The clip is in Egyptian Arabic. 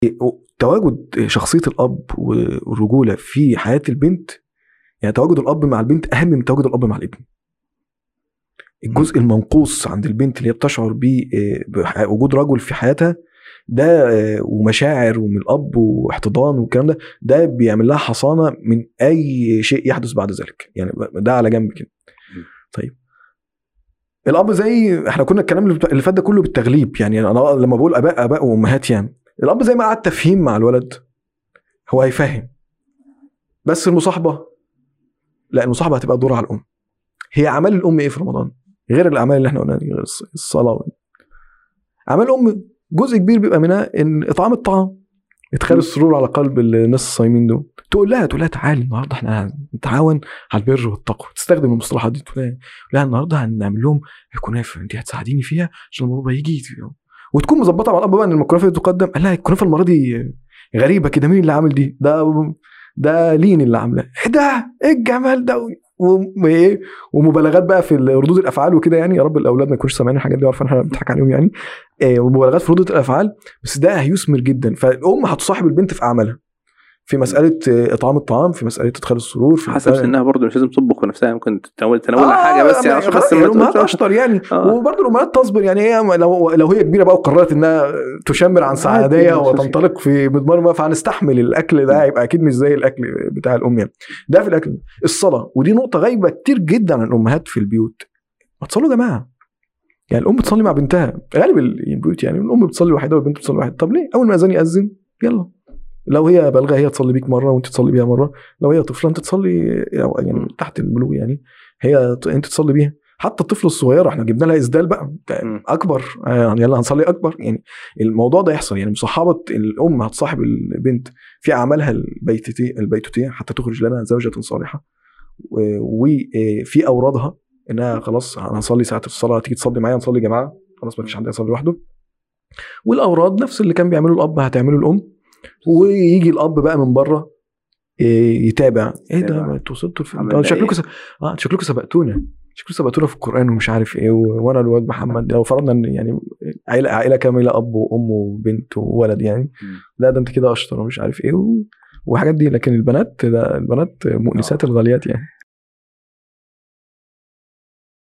تواجد شخصيه الاب والرجوله في حياه البنت يعني تواجد الاب مع البنت اهم من تواجد الاب مع الابن الجزء المنقوص عند البنت اللي هي بتشعر بيه آه، بوجود رجل في حياتها ده آه، ومشاعر ومن الاب واحتضان والكلام ده ده بيعمل لها حصانه من اي شيء يحدث بعد ذلك يعني ده على جنب كده طيب الاب زي احنا كنا الكلام اللي فات ده كله بالتغليب يعني انا لما بقول اباء اباء وامهات يعني الاب زي ما قعد تفهيم مع الولد هو هيفهم بس المصاحبه لا المصاحبه هتبقى دور على الام هي اعمال الام ايه في رمضان غير الاعمال اللي احنا قلناها دي غير الصلاه اعمال الام جزء كبير بيبقى منها ان اطعام الطعام ادخال السرور على قلب الناس الصايمين دول تقول لها تقول لها تعالي النهارده احنا هنتعاون على البر والتقوى تستخدم المصطلحات دي تقول لها النهارده هنعمل لهم كنافه انت هتساعديني فيها عشان بابا يجي وتكون مظبطه مع الاب بقى ان الكنافه تقدم قال لها الكنافه المره دي غريبه كده مين اللي عامل دي ده ده لين اللي عامله ايه ده ايه الجمال ده وايه ومبالغات بقى في ردود الافعال وكده يعني يا رب الاولاد ما يكونوش سامعين الحاجات دي وعارفين احنا بنضحك عليهم يعني إيه ومبالغات في ردود الافعال بس ده هيثمر جدا فالام هتصاحب البنت في اعمالها في مساله اطعام الطعام في مساله ادخال السرور في حسب سنها برضه مش لازم تطبخ نفسها ممكن تناول تناول آه حاجه بس يعني عشان بس الامهات اشطر يعني آه. وبرضه الامهات تصبر يعني هي لو لو هي كبيره بقى وقررت انها تشمر عن سعاديه وتنطلق في مضمار ما فهنستحمل الاكل ده هيبقى اكيد مش زي الاكل بتاع الام يعني ده في الاكل الصلاه ودي نقطه غايبه كتير جدا عن الامهات في البيوت ما تصلوا يا جماعه يعني الام بتصلي مع بنتها غالب البيوت يعني الام بتصلي وحيده والبنت بتصلي وحيده طب ليه اول ما اذان ياذن يلا لو هي بالغه هي تصلي بيك مره وانت تصلي بيها مره لو هي طفله انت تصلي يعني تحت البلوغ يعني هي انت تصلي بيها حتى الطفل الصغيره احنا جبنا لها اسدال بقى اكبر يعني يلا هنصلي اكبر يعني الموضوع ده يحصل يعني مصاحبه الام هتصاحب البنت في اعمالها البيتوتيه البيتوتيه حتى تخرج لنا زوجه صالحه وفي اورادها انها خلاص هنصلي ساعه الصلاه تيجي تصلي معايا نصلي جماعه خلاص ما فيش حد يصلي لوحده والاوراد نفس اللي كان بيعمله الاب هتعمله الام ويجي الاب بقى من بره يتابع ايه ده انتوا وصلتوا لفين شكلكم س... اه شكلكم سبقتونا شكلكم سبقتونا في القران ومش عارف ايه وانا الواد محمد لو فرضنا ان يعني عائله عائله كامله اب وام وبنت وولد يعني لا ده انت كده اشطر ومش عارف ايه و... وحاجات دي لكن البنات ده البنات مؤنسات آه. الغاليات يعني